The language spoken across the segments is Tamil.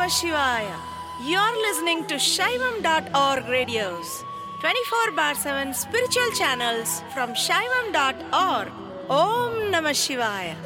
Namah Shivaya. You're listening to Shaivam.org radios, 24 bar 7 spiritual channels from Shaivam.org. Om Namah Shivaya.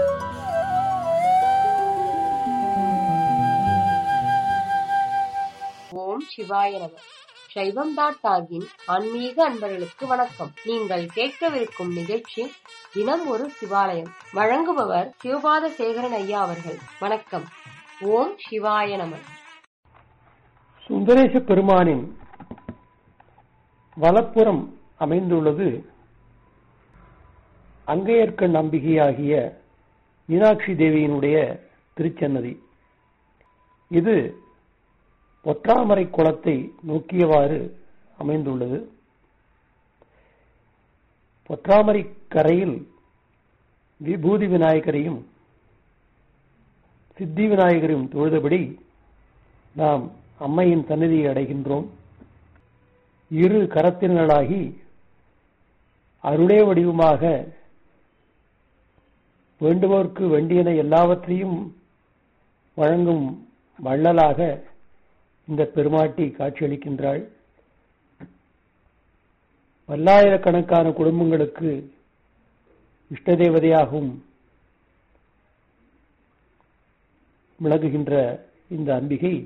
ஓம் சிவாய நம சைவம் டாட் டாகின் ஆன்மீக அன்பர்களுக்கு வணக்கம் நீங்கள் கேட்கவிருக்கும் நிகழ்ச்சி தினம் ஒரு சிவாலயம் வழங்குபவர் சிவபாத சேகரன் ஐயா அவர்கள் வணக்கம் ஓம் சிவாய நம சுந்தரேச பெருமானின் வலப்புறம் அமைந்துள்ளது அங்கையர்க்கண் நம்பிகையாகிய மீனாட்சி தேவியினுடைய திருச்சன்னதி இது ஒற்றாமரை குளத்தை நோக்கியவாறு அமைந்துள்ளது பொற்றாமரை கரையில் விபூதி விநாயகரையும் சித்தி விநாயகரையும் தொழுதபடி நாம் அம்மையின் சந்நிதியை அடைகின்றோம் இரு கரத்தினர்களாகி அருளே வடிவமாக வேண்டுவோர்க்கு வேண்டியன எல்லாவற்றையும் வழங்கும் வள்ளலாக இந்த பெருமாட்டி காட்சியளிக்கின்றாள் பல்லாயிரக்கணக்கான குடும்பங்களுக்கு இஷ்ட தேவதையாகவும் விளங்குகின்ற இந்த அம்பிகை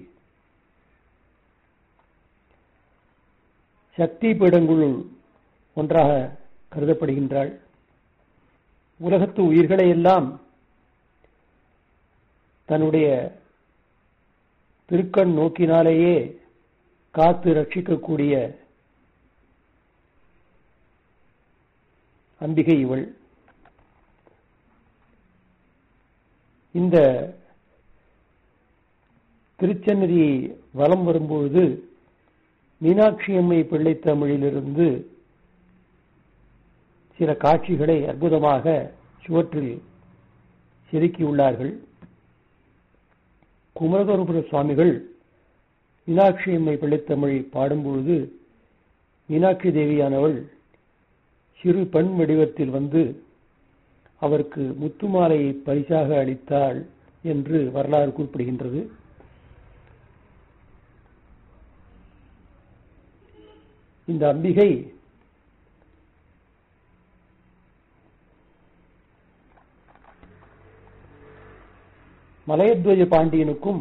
சக்தி பீடங்களுள் ஒன்றாக கருதப்படுகின்றாள் உலகத்து உயிர்களை எல்லாம் தன்னுடைய திருக்கண் நோக்கினாலேயே காத்து ரட்சிக்கக்கூடிய அம்பிகை இவள் இந்த திருச்சன்னதியை வலம் வரும்பொழுது மீனாட்சி அம்மை பிள்ளைத் தமிழிலிருந்து சில காட்சிகளை அற்புதமாக சுவற்றில் செதுக்கியுள்ளார்கள் குமரகுருபுர சுவாமிகள் மீனாட்சி அம்மை பிள்ளைத்தமிழை பாடும்பொழுது மீனாட்சி தேவியானவள் சிறு பெண் வடிவத்தில் வந்து அவருக்கு முத்துமாலையை பரிசாக அளித்தாள் என்று வரலாறு குறிப்பிடுகின்றது இந்த அம்பிகை மலையத்வஜ பாண்டியனுக்கும்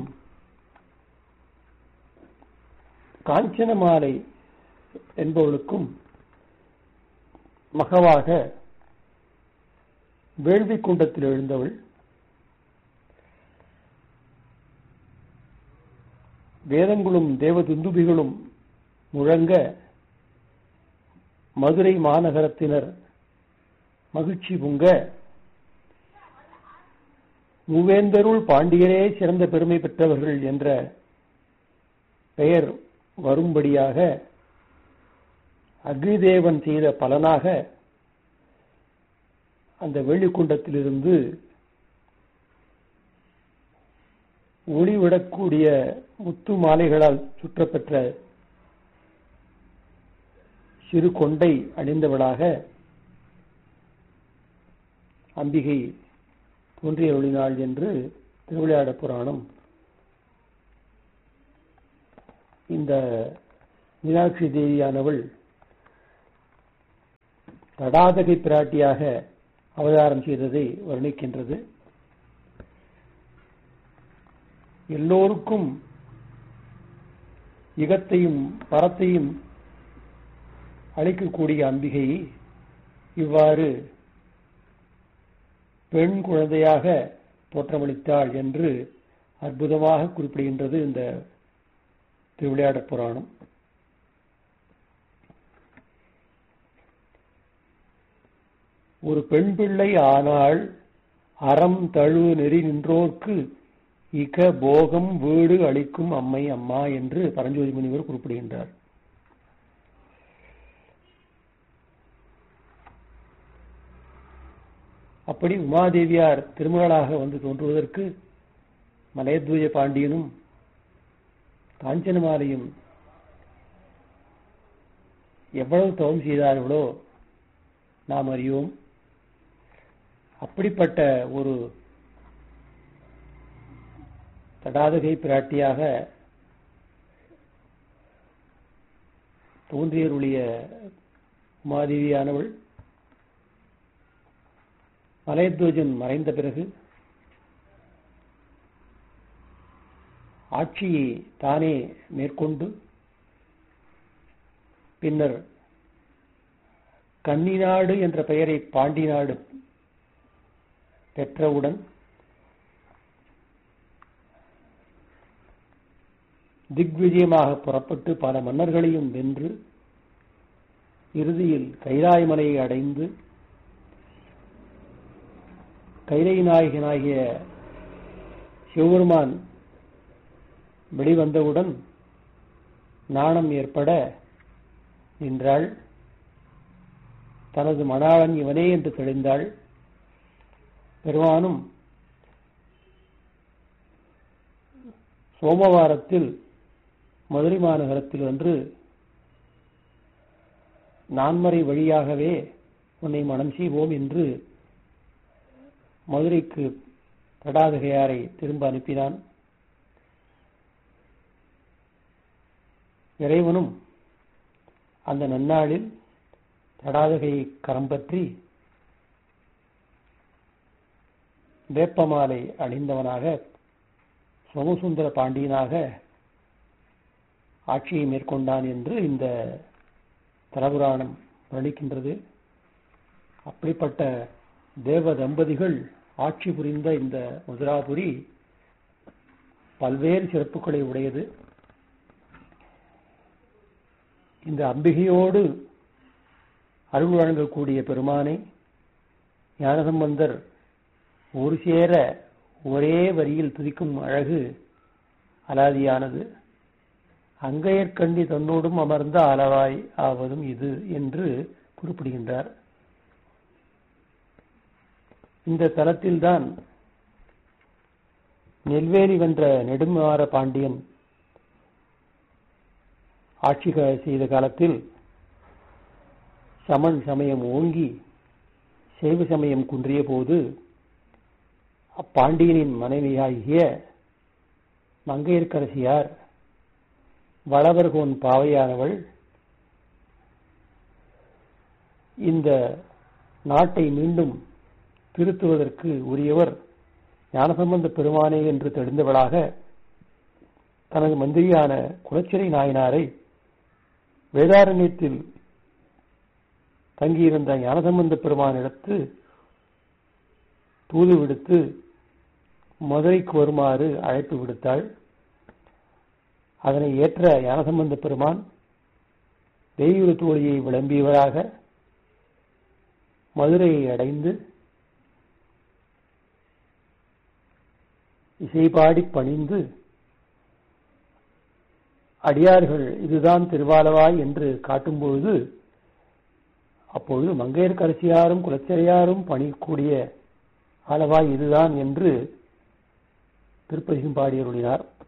காஞ்சனமாலை என்பவளுக்கும் மகவாக வேள்வி குண்டத்தில் எழுந்தவள் வேதங்களும் தேவதுந்துபிகளும் முழங்க மதுரை மாநகரத்தினர் மகிழ்ச்சி பொங்க மூவேந்தருள் பாண்டியரே சிறந்த பெருமை பெற்றவர்கள் என்ற பெயர் வரும்படியாக அக்னிதேவன் செய்த பலனாக அந்த வெள்ளிக்குண்டத்திலிருந்து ஒளிவிடக்கூடிய முத்து மாலைகளால் சுற்றப்பெற்ற சிறு கொண்டை அணிந்தவளாக அம்பிகை தோன்றிய ஒளிநாள் என்று திருவிளையாட புராணம் இந்த மீனாட்சி தேவியானவள் தடாதகை பிராட்டியாக அவதாரம் செய்ததை வர்ணிக்கின்றது எல்லோருக்கும் இகத்தையும் பரத்தையும் அளிக்கக்கூடிய அம்பிகை இவ்வாறு பெண் குழந்தையாக தோற்றமளித்தாள் என்று அற்புதமாக குறிப்பிடுகின்றது இந்த திருவிளையாட புராணம் ஒரு பெண் பிள்ளை ஆனால் அறம் தழு நெறி நின்றோர்க்கு இக போகம் வீடு அளிக்கும் அம்மை அம்மா என்று பரஞ்சோதி முனிவர் குறிப்பிடுகின்றார் அப்படி உமாதேவியார் திருமகளாக வந்து தோன்றுவதற்கு மலையத்வஜ பாண்டியனும் காஞ்சனமாலையும் எவ்வளவு தவம் செய்தார்களோ நாம் அறியோம் அப்படிப்பட்ட ஒரு தடாதகை பிராட்டியாக தோன்றியருடைய உமாதேவியானவள் மலையத்வஜன் மறைந்த பிறகு ஆட்சியை தானே மேற்கொண்டு பின்னர் கன்னிநாடு என்ற பெயரை பாண்டி நாடு பெற்றவுடன் திக்விஜயமாக புறப்பட்டு பல மன்னர்களையும் வென்று இறுதியில் கைலாய மலையை அடைந்து கைலை நாயகனாகிய சிவபெருமான் வெளிவந்தவுடன் நாணம் ஏற்பட நின்றாள் தனது மணாளன் இவனே என்று தெளிந்தாள் பெருமானும் சோமவாரத்தில் மதுரை மாநகரத்தில் அன்று நான்மறை வழியாகவே உன்னை மனம் செய்வோம் என்று மதுரைக்கு தடாதகையாரை திரும்ப அனுப்பினான் இறைவனும் அந்த நன்னாளில் தடாதகையை கரம் பற்றி வேப்பமாலை அணிந்தவனாக சோமசுந்தர பாண்டியனாக ஆட்சியை மேற்கொண்டான் என்று இந்த தலபுராணம் வர்ணிக்கின்றது அப்படிப்பட்ட தேவ தம்பதிகள் ஆட்சி புரிந்த இந்த மதுராபுரி பல்வேறு சிறப்புகளை உடையது இந்த அம்பிகையோடு அருள் வழங்கக்கூடிய பெருமானை ஞானசம்பந்தர் ஒரு சேர ஒரே வரியில் துதிக்கும் அழகு அலாதியானது அங்கையற்கண்டி தன்னோடும் அமர்ந்த அளவாய் ஆவதும் இது என்று குறிப்பிடுகின்றார் இந்த தலத்தில்தான் நெல்வேலி வென்ற நெடுமாற பாண்டியன் ஆட்சி செய்த காலத்தில் சமன் சமயம் ஓங்கி சைவ சமயம் குன்றிய போது அப்பாண்டியனின் மனைவியாகிய மங்கையர்க்கரசியார் வளவர்கோன் பாவையானவள் இந்த நாட்டை மீண்டும் திருத்துவதற்கு உரியவர் ஞானசம்பந்த பெருமானே என்று தெரிந்தவளாக தனது மந்திரியான குலச்சிறை நாயனாரை வேதாரண்யத்தில் தங்கியிருந்த ஞானசம்பந்த பெருமானிடத்து தூது விடுத்து மதுரைக்கு வருமாறு அழைப்பு விடுத்தாள் அதனை ஏற்ற ஞானசம்பந்த பெருமான் வெய்யூர் தோழியை விளம்பியவராக மதுரையை அடைந்து இசைபாடி பணிந்து அடியார்கள் இதுதான் திருவாலவாய் என்று காட்டும்பொழுது அப்பொழுது மங்கையர்கரசியாரும் குலச்சிறையாரும் பணிக்கூடிய ஆலவாய் இதுதான் என்று திருப்பதிகம் பாடியருளினார்